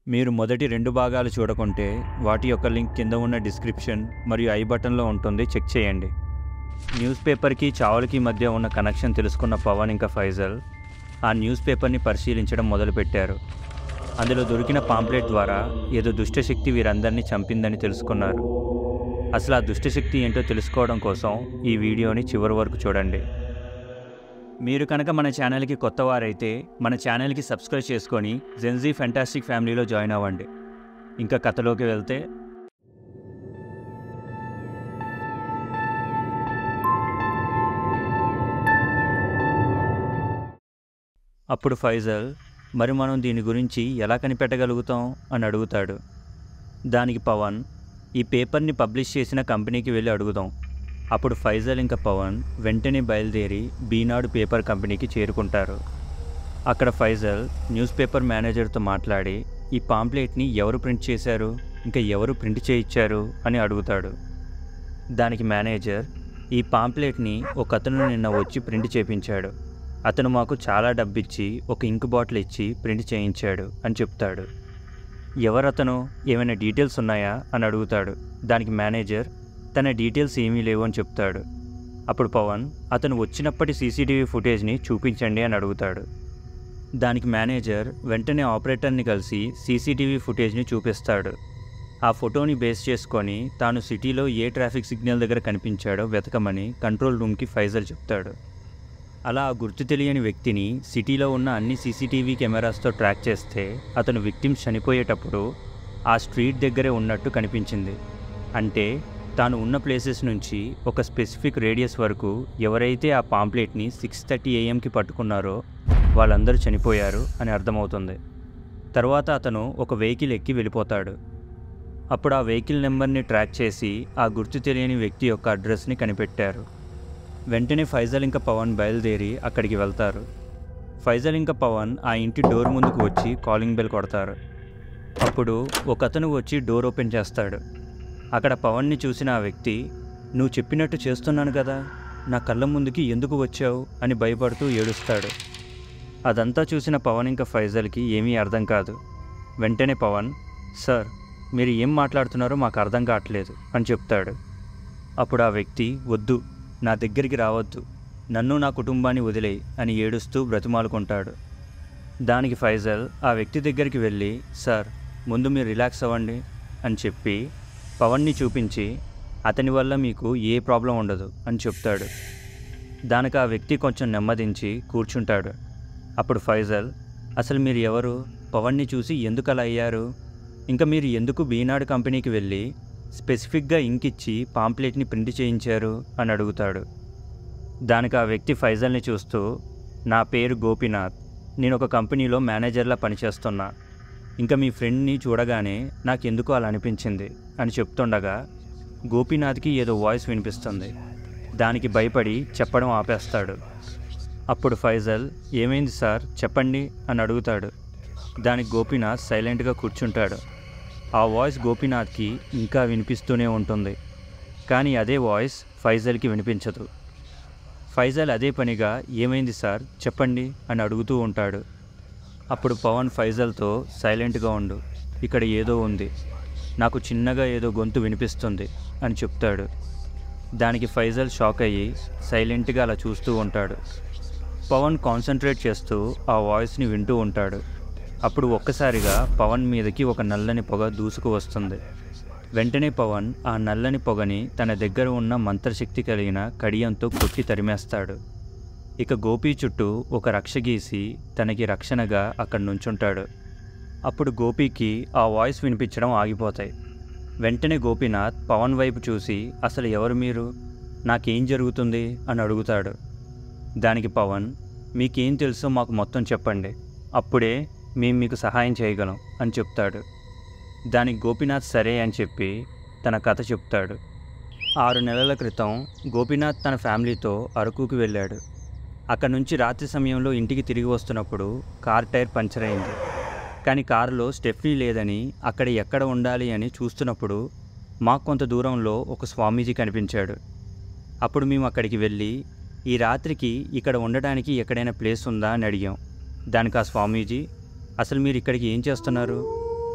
మీరు మొదటి రెండు భాగాలు చూడకుంటే వాటి యొక్క లింక్ కింద ఉన్న డిస్క్రిప్షన్ మరియు ఐ బటన్లో ఉంటుంది చెక్ చేయండి న్యూస్ పేపర్కి చావులకి మధ్య ఉన్న కనెక్షన్ తెలుసుకున్న పవన్ ఇంకా ఫైజల్ ఆ న్యూస్ పేపర్ని పరిశీలించడం మొదలుపెట్టారు అందులో దొరికిన పాంప్లెట్ ద్వారా ఏదో దుష్టశక్తి వీరందరినీ చంపిందని తెలుసుకున్నారు అసలు ఆ దుష్టశక్తి ఏంటో తెలుసుకోవడం కోసం ఈ వీడియోని చివరి వరకు చూడండి మీరు కనుక మన ఛానల్కి కొత్త వారైతే మన ఛానల్కి సబ్స్క్రైబ్ చేసుకొని జెన్జీ ఫెంటాస్టిక్ ఫ్యామిలీలో జాయిన్ అవ్వండి ఇంకా కథలోకి వెళ్తే అప్పుడు ఫైజల్ మరి మనం దీని గురించి ఎలా కనిపెట్టగలుగుతాం అని అడుగుతాడు దానికి పవన్ ఈ పేపర్ని పబ్లిష్ చేసిన కంపెనీకి వెళ్ళి అడుగుదాం అప్పుడు ఫైజల్ ఇంకా పవన్ వెంటనే బయలుదేరి బీనాడు పేపర్ కంపెనీకి చేరుకుంటారు అక్కడ ఫైజల్ న్యూస్ పేపర్ మేనేజర్తో మాట్లాడి ఈ పాంప్లెట్ని ఎవరు ప్రింట్ చేశారు ఇంకా ఎవరు ప్రింట్ చేయించారు అని అడుగుతాడు దానికి మేనేజర్ ఈ పాంప్లెట్ని ఒక అతను నిన్న వచ్చి ప్రింట్ చేయించాడు అతను మాకు చాలా డబ్బిచ్చి ఒక ఇంక్ బాటిల్ ఇచ్చి ప్రింట్ చేయించాడు అని చెప్తాడు ఎవరతను ఏమైనా డీటెయిల్స్ ఉన్నాయా అని అడుగుతాడు దానికి మేనేజర్ తన డీటెయిల్స్ ఏమీ లేవు అని చెప్తాడు అప్పుడు పవన్ అతను వచ్చినప్పటి సీసీటీవీ ఫుటేజ్ని చూపించండి అని అడుగుతాడు దానికి మేనేజర్ వెంటనే ఆపరేటర్ని కలిసి సీసీటీవీ ఫుటేజ్ని చూపిస్తాడు ఆ ఫోటోని బేస్ చేసుకొని తాను సిటీలో ఏ ట్రాఫిక్ సిగ్నల్ దగ్గర కనిపించాడో వెతకమని కంట్రోల్ రూమ్కి ఫైజల్ చెప్తాడు అలా ఆ గుర్తు తెలియని వ్యక్తిని సిటీలో ఉన్న అన్ని సీసీటీవీ కెమెరాస్తో ట్రాక్ చేస్తే అతను విక్టిమ్స్ చనిపోయేటప్పుడు ఆ స్ట్రీట్ దగ్గరే ఉన్నట్టు కనిపించింది అంటే తాను ఉన్న ప్లేసెస్ నుంచి ఒక స్పెసిఫిక్ రేడియస్ వరకు ఎవరైతే ఆ పాంప్లెట్ని సిక్స్ థర్టీ ఏఎంకి పట్టుకున్నారో వాళ్ళందరూ చనిపోయారు అని అర్థమవుతుంది తర్వాత అతను ఒక వెహికల్ ఎక్కి వెళ్ళిపోతాడు అప్పుడు ఆ వెహికల్ నెంబర్ని ట్రాక్ చేసి ఆ గుర్తు తెలియని వ్యక్తి యొక్క అడ్రస్ని కనిపెట్టారు వెంటనే ఫైజల్ ఇంకా పవన్ బయలుదేరి అక్కడికి వెళ్తారు ఫైజల్ ఇంకా పవన్ ఆ ఇంటి డోర్ ముందుకు వచ్చి కాలింగ్ బెల్ కొడతారు అప్పుడు ఒక అతను వచ్చి డోర్ ఓపెన్ చేస్తాడు అక్కడ పవన్ని చూసిన ఆ వ్యక్తి నువ్వు చెప్పినట్టు చేస్తున్నాను కదా నా కళ్ళ ముందుకి ఎందుకు వచ్చావు అని భయపడుతూ ఏడుస్తాడు అదంతా చూసిన పవన్ ఇంకా ఫైజల్కి ఏమీ అర్థం కాదు వెంటనే పవన్ సార్ మీరు ఏం మాట్లాడుతున్నారో మాకు అర్థం కావట్లేదు అని చెప్తాడు అప్పుడు ఆ వ్యక్తి వద్దు నా దగ్గరికి రావద్దు నన్ను నా కుటుంబాన్ని వదిలేయి అని ఏడుస్తూ బ్రతిమాలుకుంటాడు దానికి ఫైజల్ ఆ వ్యక్తి దగ్గరికి వెళ్ళి సార్ ముందు మీరు రిలాక్స్ అవ్వండి అని చెప్పి పవన్ని చూపించి అతని వల్ల మీకు ఏ ప్రాబ్లం ఉండదు అని చెప్తాడు దానికి ఆ వ్యక్తి కొంచెం నెమ్మదించి కూర్చుంటాడు అప్పుడు ఫైజల్ అసలు మీరు ఎవరు పవన్ని చూసి ఎందుకు అలా అయ్యారు ఇంకా మీరు ఎందుకు బీనాడు కంపెనీకి వెళ్ళి స్పెసిఫిక్గా ఇంక్ ఇచ్చి పాంప్లెట్ని ప్రింట్ చేయించారు అని అడుగుతాడు దానికి ఆ వ్యక్తి ఫైజల్ని చూస్తూ నా పేరు గోపీనాథ్ నేను ఒక కంపెనీలో మేనేజర్లా పనిచేస్తున్నా ఇంకా మీ ఫ్రెండ్ని చూడగానే నాకు ఎందుకు అలా అనిపించింది అని చెప్తుండగా గోపీనాథ్కి ఏదో వాయిస్ వినిపిస్తుంది దానికి భయపడి చెప్పడం ఆపేస్తాడు అప్పుడు ఫైజల్ ఏమైంది సార్ చెప్పండి అని అడుగుతాడు దానికి గోపీనాథ్ సైలెంట్గా కూర్చుంటాడు ఆ వాయిస్ గోపీనాథ్కి ఇంకా వినిపిస్తూనే ఉంటుంది కానీ అదే వాయిస్ ఫైజల్కి వినిపించదు ఫైజల్ అదే పనిగా ఏమైంది సార్ చెప్పండి అని అడుగుతూ ఉంటాడు అప్పుడు పవన్ ఫైజల్తో సైలెంట్గా ఉండు ఇక్కడ ఏదో ఉంది నాకు చిన్నగా ఏదో గొంతు వినిపిస్తుంది అని చెప్తాడు దానికి ఫైజల్ షాక్ అయ్యి సైలెంట్గా అలా చూస్తూ ఉంటాడు పవన్ కాన్సన్ట్రేట్ చేస్తూ ఆ వాయిస్ని వింటూ ఉంటాడు అప్పుడు ఒక్కసారిగా పవన్ మీదకి ఒక నల్లని పొగ దూసుకు వస్తుంది వెంటనే పవన్ ఆ నల్లని పొగని తన దగ్గర ఉన్న మంత్రశక్తి కలిగిన కడియంతో కొట్టి తరిమేస్తాడు ఇక గోపి చుట్టూ ఒక రక్ష గీసి తనకి రక్షణగా అక్కడ నుంచుంటాడు అప్పుడు గోపికి ఆ వాయిస్ వినిపించడం ఆగిపోతాయి వెంటనే గోపీనాథ్ పవన్ వైపు చూసి అసలు ఎవరు మీరు నాకేం జరుగుతుంది అని అడుగుతాడు దానికి పవన్ మీకేం తెలుసో మాకు మొత్తం చెప్పండి అప్పుడే మేము మీకు సహాయం చేయగలం అని చెప్తాడు దానికి గోపీనాథ్ సరే అని చెప్పి తన కథ చెప్తాడు ఆరు నెలల క్రితం గోపీనాథ్ తన ఫ్యామిలీతో అరకుకి వెళ్ళాడు అక్కడ నుంచి రాత్రి సమయంలో ఇంటికి తిరిగి వస్తున్నప్పుడు కార్ టైర్ పంచర్ అయింది కానీ కారులో స్టెఫ్నీ లేదని అక్కడ ఎక్కడ ఉండాలి అని చూస్తున్నప్పుడు మాకు కొంత దూరంలో ఒక స్వామీజీ కనిపించాడు అప్పుడు మేము అక్కడికి వెళ్ళి ఈ రాత్రికి ఇక్కడ ఉండడానికి ఎక్కడైనా ప్లేస్ ఉందా అని అడిగాం దానికి ఆ స్వామీజీ అసలు మీరు ఇక్కడికి ఏం చేస్తున్నారు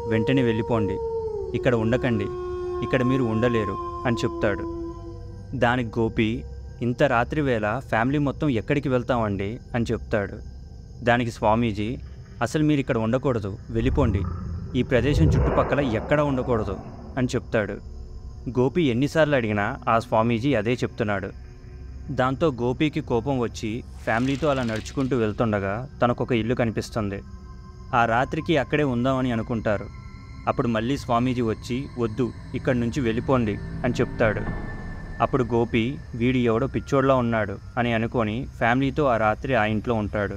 వెంటనే వెళ్ళిపోండి ఇక్కడ ఉండకండి ఇక్కడ మీరు ఉండలేరు అని చెప్తాడు దానికి గోపి ఇంత రాత్రి వేళ ఫ్యామిలీ మొత్తం ఎక్కడికి వెళ్తామండి అని చెప్తాడు దానికి స్వామీజీ అసలు మీరు ఇక్కడ ఉండకూడదు వెళ్ళిపోండి ఈ ప్రదేశం చుట్టుపక్కల ఎక్కడ ఉండకూడదు అని చెప్తాడు గోపి ఎన్నిసార్లు అడిగినా ఆ స్వామీజీ అదే చెప్తున్నాడు దాంతో గోపికి కోపం వచ్చి ఫ్యామిలీతో అలా నడుచుకుంటూ వెళ్తుండగా తనకొక ఇల్లు కనిపిస్తుంది ఆ రాత్రికి అక్కడే ఉందామని అనుకుంటారు అప్పుడు మళ్ళీ స్వామీజీ వచ్చి వద్దు ఇక్కడి నుంచి వెళ్ళిపోండి అని చెప్తాడు అప్పుడు గోపి వీడు ఎవడో పిచ్చోడ్లా ఉన్నాడు అని అనుకొని ఫ్యామిలీతో ఆ రాత్రి ఆ ఇంట్లో ఉంటాడు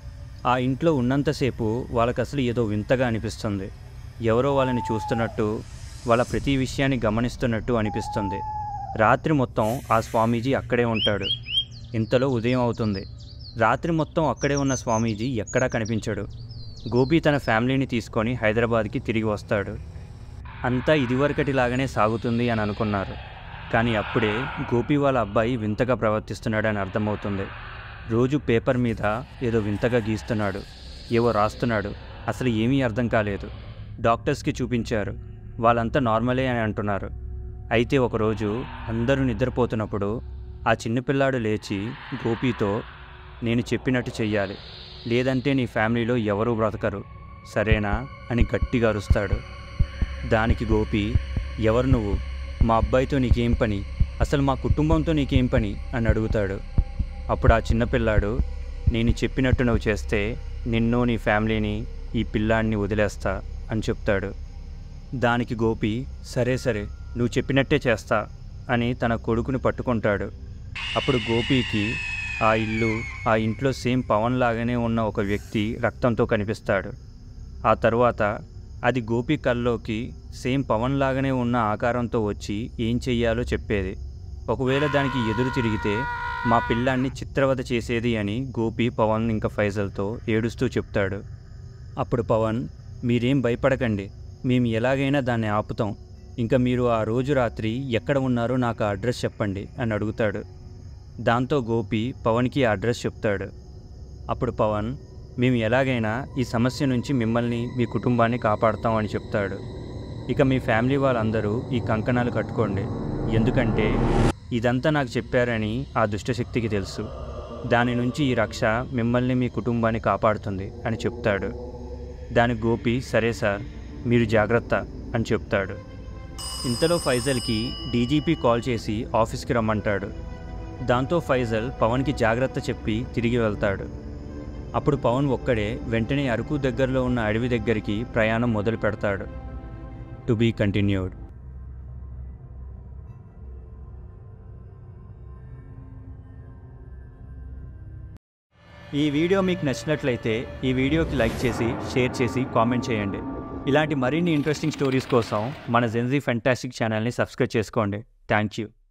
ఆ ఇంట్లో ఉన్నంతసేపు వాళ్ళకి అసలు ఏదో వింతగా అనిపిస్తుంది ఎవరో వాళ్ళని చూస్తున్నట్టు వాళ్ళ ప్రతి విషయాన్ని గమనిస్తున్నట్టు అనిపిస్తుంది రాత్రి మొత్తం ఆ స్వామీజీ అక్కడే ఉంటాడు ఇంతలో ఉదయం అవుతుంది రాత్రి మొత్తం అక్కడే ఉన్న స్వామీజీ ఎక్కడా కనిపించడు గోపి తన ఫ్యామిలీని తీసుకొని హైదరాబాద్కి తిరిగి వస్తాడు అంతా ఇదివరకటిలాగానే సాగుతుంది అని అనుకున్నారు కానీ అప్పుడే గోపి వాళ్ళ అబ్బాయి వింతగా ప్రవర్తిస్తున్నాడని అర్థమవుతుంది రోజు పేపర్ మీద ఏదో వింతగా గీస్తున్నాడు ఏవో రాస్తున్నాడు అసలు ఏమీ అర్థం కాలేదు డాక్టర్స్కి చూపించారు వాళ్ళంతా నార్మలే అని అంటున్నారు అయితే ఒకరోజు అందరూ నిద్రపోతున్నప్పుడు ఆ చిన్నపిల్లాడు లేచి గోపితో నేను చెప్పినట్టు చెయ్యాలి లేదంటే నీ ఫ్యామిలీలో ఎవరూ బ్రతకరు సరేనా అని గట్టిగా అరుస్తాడు దానికి గోపి ఎవరు నువ్వు మా అబ్బాయితో నీకేం పని అసలు మా కుటుంబంతో నీకేం పని అని అడుగుతాడు అప్పుడు ఆ చిన్నపిల్లాడు నేను చెప్పినట్టు నువ్వు చేస్తే నిన్ను నీ ఫ్యామిలీని ఈ పిల్లాడిని వదిలేస్తా అని చెప్తాడు దానికి గోపి సరే సరే నువ్వు చెప్పినట్టే చేస్తా అని తన కొడుకుని పట్టుకుంటాడు అప్పుడు గోపికి ఆ ఇల్లు ఆ ఇంట్లో సేమ్ పవన్ లాగానే ఉన్న ఒక వ్యక్తి రక్తంతో కనిపిస్తాడు ఆ తర్వాత అది గోపి కల్లోకి సేమ్ పవన్ లాగానే ఉన్న ఆకారంతో వచ్చి ఏం చెయ్యాలో చెప్పేది ఒకవేళ దానికి ఎదురు తిరిగితే మా పిల్లాన్ని చిత్రవద చేసేది అని గోపి పవన్ ఇంకా ఫైజల్తో ఏడుస్తూ చెప్తాడు అప్పుడు పవన్ మీరేం భయపడకండి మేము ఎలాగైనా దాన్ని ఆపుతాం ఇంకా మీరు ఆ రోజు రాత్రి ఎక్కడ ఉన్నారో నాకు ఆ అడ్రస్ చెప్పండి అని అడుగుతాడు దాంతో గోపి పవన్కి ఆ అడ్రస్ చెప్తాడు అప్పుడు పవన్ మేము ఎలాగైనా ఈ సమస్య నుంచి మిమ్మల్ని మీ కుటుంబాన్ని కాపాడుతాం అని చెప్తాడు ఇక మీ ఫ్యామిలీ వాళ్ళందరూ ఈ కంకణాలు కట్టుకోండి ఎందుకంటే ఇదంతా నాకు చెప్పారని ఆ దుష్టశక్తికి తెలుసు దాని నుంచి ఈ రక్ష మిమ్మల్ని మీ కుటుంబాన్ని కాపాడుతుంది అని చెప్తాడు దాని గోపి సరే సార్ మీరు జాగ్రత్త అని చెప్తాడు ఇంతలో ఫైజల్కి డీజీపీ కాల్ చేసి ఆఫీస్కి రమ్మంటాడు దాంతో ఫైజల్ పవన్కి జాగ్రత్త చెప్పి తిరిగి వెళ్తాడు అప్పుడు పవన్ ఒక్కడే వెంటనే అరకు దగ్గరలో ఉన్న అడవి దగ్గరికి ప్రయాణం మొదలు పెడతాడు టు బీ కంటిన్యూడ్ ఈ వీడియో మీకు నచ్చినట్లయితే ఈ వీడియోకి లైక్ చేసి షేర్ చేసి కామెంట్ చేయండి ఇలాంటి మరిన్ని ఇంట్రెస్టింగ్ స్టోరీస్ కోసం మన జెన్జీ ఫెంటాస్టిక్ ఛానల్ని సబ్స్క్రైబ్ చేసుకోండి థ్యాంక్ యూ